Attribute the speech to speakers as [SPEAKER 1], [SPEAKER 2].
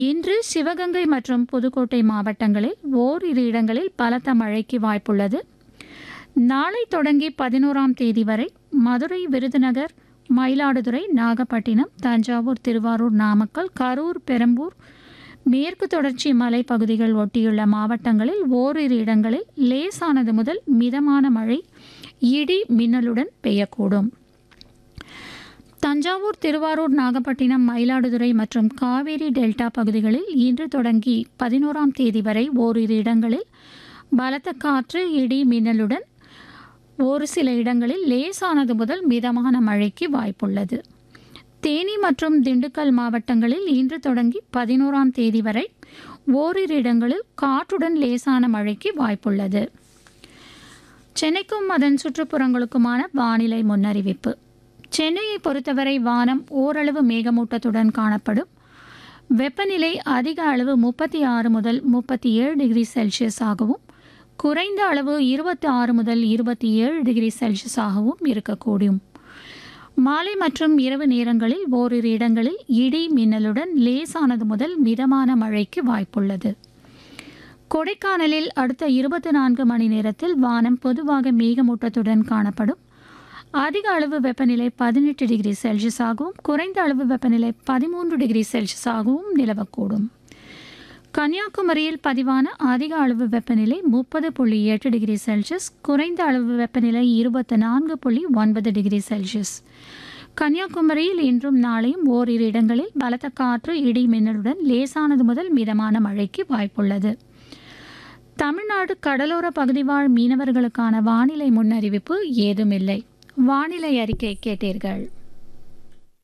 [SPEAKER 1] இன்று சிவகங்கை மற்றும் புதுக்கோட்டை மாவட்டங்களில் ஓரிரு இடங்களில் பலத்த மழைக்கு வாய்ப்புள்ளது நாளை தொடங்கி பதினோராம் தேதி வரை மதுரை விருதுநகர் மயிலாடுதுறை நாகப்பட்டினம் தஞ்சாவூர் திருவாரூர் நாமக்கல் கரூர் பெரம்பூர் மேற்கு தொடர்ச்சி மலைப்பகுதிகள் ஒட்டியுள்ள மாவட்டங்களில் ஓரிரு இடங்களில் லேசானது முதல் மிதமான மழை இடி மின்னலுடன் பெய்யக்கூடும் தஞ்சாவூர் திருவாரூர் நாகப்பட்டினம் மயிலாடுதுறை மற்றும் காவேரி டெல்டா பகுதிகளில் இன்று தொடங்கி பதினோராம் தேதி வரை ஓரிரு இடங்களில் பலத்த காற்று இடி மின்னலுடன் ஒரு சில இடங்களில் லேசானது முதல் மிதமான மழைக்கு வாய்ப்புள்ளது தேனி மற்றும் திண்டுக்கல் மாவட்டங்களில் இன்று தொடங்கி பதினோராம் தேதி வரை ஓரிரு இடங்களில் காற்றுடன் லேசான மழைக்கு வாய்ப்புள்ளது சென்னைக்கும் அதன் சுற்றுப்புறங்களுக்குமான வானிலை முன்னறிவிப்பு சென்னையை பொறுத்தவரை வானம் ஓரளவு மேகமூட்டத்துடன் காணப்படும் வெப்பநிலை அதிக அளவு முப்பத்தி ஆறு முதல் முப்பத்தி ஏழு டிகிரி செல்சியஸ் ஆகவும் குறைந்த அளவு இருபத்தி ஆறு முதல் இருபத்தி ஏழு டிகிரி செல்சியஸ் ஆகவும் இருக்கக்கூடும் மாலை மற்றும் இரவு நேரங்களில் ஓரிரு இடங்களில் இடி மின்னலுடன் லேசானது முதல் மிதமான மழைக்கு வாய்ப்புள்ளது கொடைக்கானலில் அடுத்த இருபத்தி நான்கு மணி நேரத்தில் வானம் பொதுவாக மேகமூட்டத்துடன் காணப்படும் அதிக அளவு வெப்பநிலை பதினெட்டு டிகிரி செல்சியஸ் ஆகவும் குறைந்த அளவு வெப்பநிலை பதிமூன்று டிகிரி செல்சியஸ் ஆகவும் நிலவக்கூடும் கன்னியாகுமரியில் பதிவான அதிக அளவு வெப்பநிலை முப்பது புள்ளி எட்டு டிகிரி செல்சியஸ் குறைந்த அளவு வெப்பநிலை இருபத்தி நான்கு புள்ளி ஒன்பது டிகிரி செல்சியஸ் கன்னியாகுமரியில் இன்றும் நாளையும் ஓரிரு இடங்களில் பலத்த காற்று இடி மின்னலுடன் லேசானது முதல் மிதமான மழைக்கு வாய்ப்புள்ளது தமிழ்நாடு கடலோர பகுதி வாழ் மீனவர்களுக்கான வானிலை முன்னறிவிப்பு ஏதுமில்லை வானிலை அறிக்கை கேட்டீர்கள்